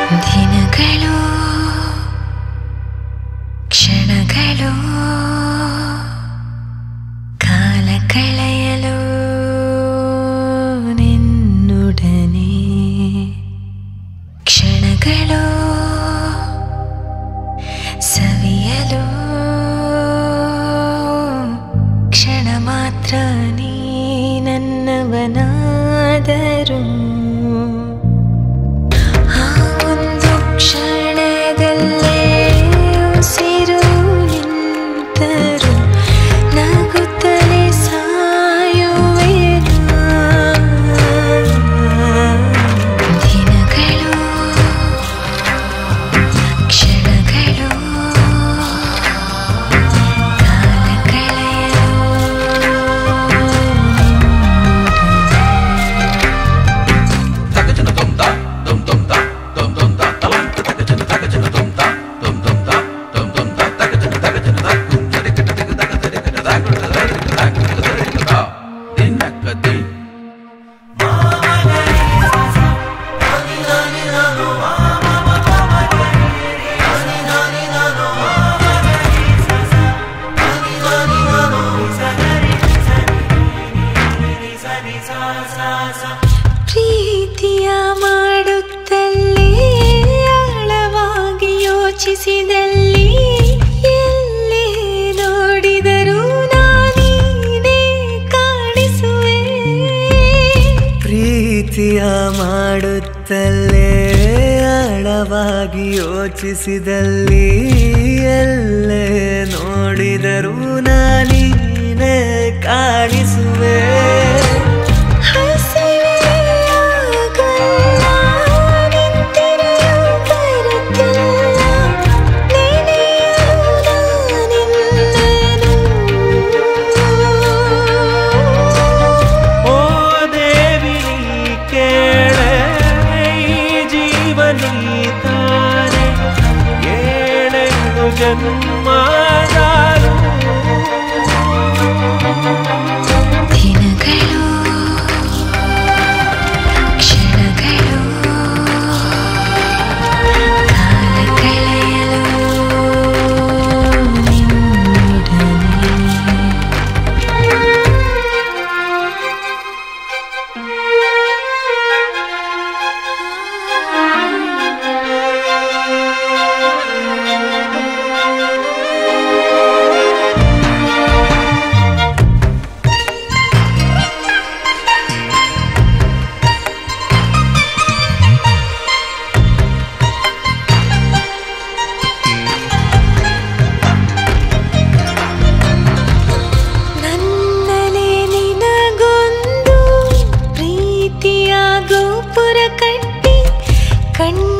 ದಿನಗಳು ಕ್ಷಣಗಳು ಕಾಲ ಕಳೆಯಲು ನಿನ್ನುಡನೆ ಕ್ಷಣಗಳು ಸವಿಯಲು ಕ್ಷಣ ಮಾತ್ರ ನೀ ನನ್ನವನಾದರು ಆ ಒಂದು ಕ್ಷಣದಲ್ಲೇ ಉಸಿರು ನಿಂತರು ನಗುತ್ತಲೇ ಸಾಯುವೆನು ದಿನಗಳು ಕ್ಷಣಗಳು ಕಾಲ ಕಳೆಯಲು ಪ್ರೀತಿಯ ಮಾಡುತ್ತಲ್ಲಿ ಆಳವಾಗಿ ಯೋಚಿಸಿದಲ್ಲಿ ಎಲ್ಲಿ ನೋಡಿದರೂ ನಾನೀನೇ ಕಾಣಿಸುವೆ ಪ್ರೀತಿಯ ಮಾಡುತ್ತಲೇ ಆಳವಾಗಿ ಯೋಚಿಸಿದಲ್ಲಿ ಎಲ್ಲೇ ನೋಡಿದರೂ ನಾನೀನೇ ಕಾಣಿಸುವೆ ಹಸಿವೆಯಾಗಲ್ಲ, ನಿಂತಿರೆಯೂ ಬರುತ್ತಿಲ್ಲ, ನೆನೆಯಲು ನಾನಿನ್ನನು. ಓ ದೇವಿ ಕೇಳೆ ಈ ಜೀವನಿ ತಾನೆ ಏಳೆಂಟು ಜನ್ಮದಾರು ದಿನಗಳು ಕ್ಷಣಗಳು ಕಾಲ ಕಳೆಯಲು ನಿನ್ನುಡನೆ ನನ್ನಲೆ ನಿನಗೊಂದು ಪ್ರೀತಿಯ ಗೋಪುರ ಕಟ್ಟಿ ಕಣ್ಣ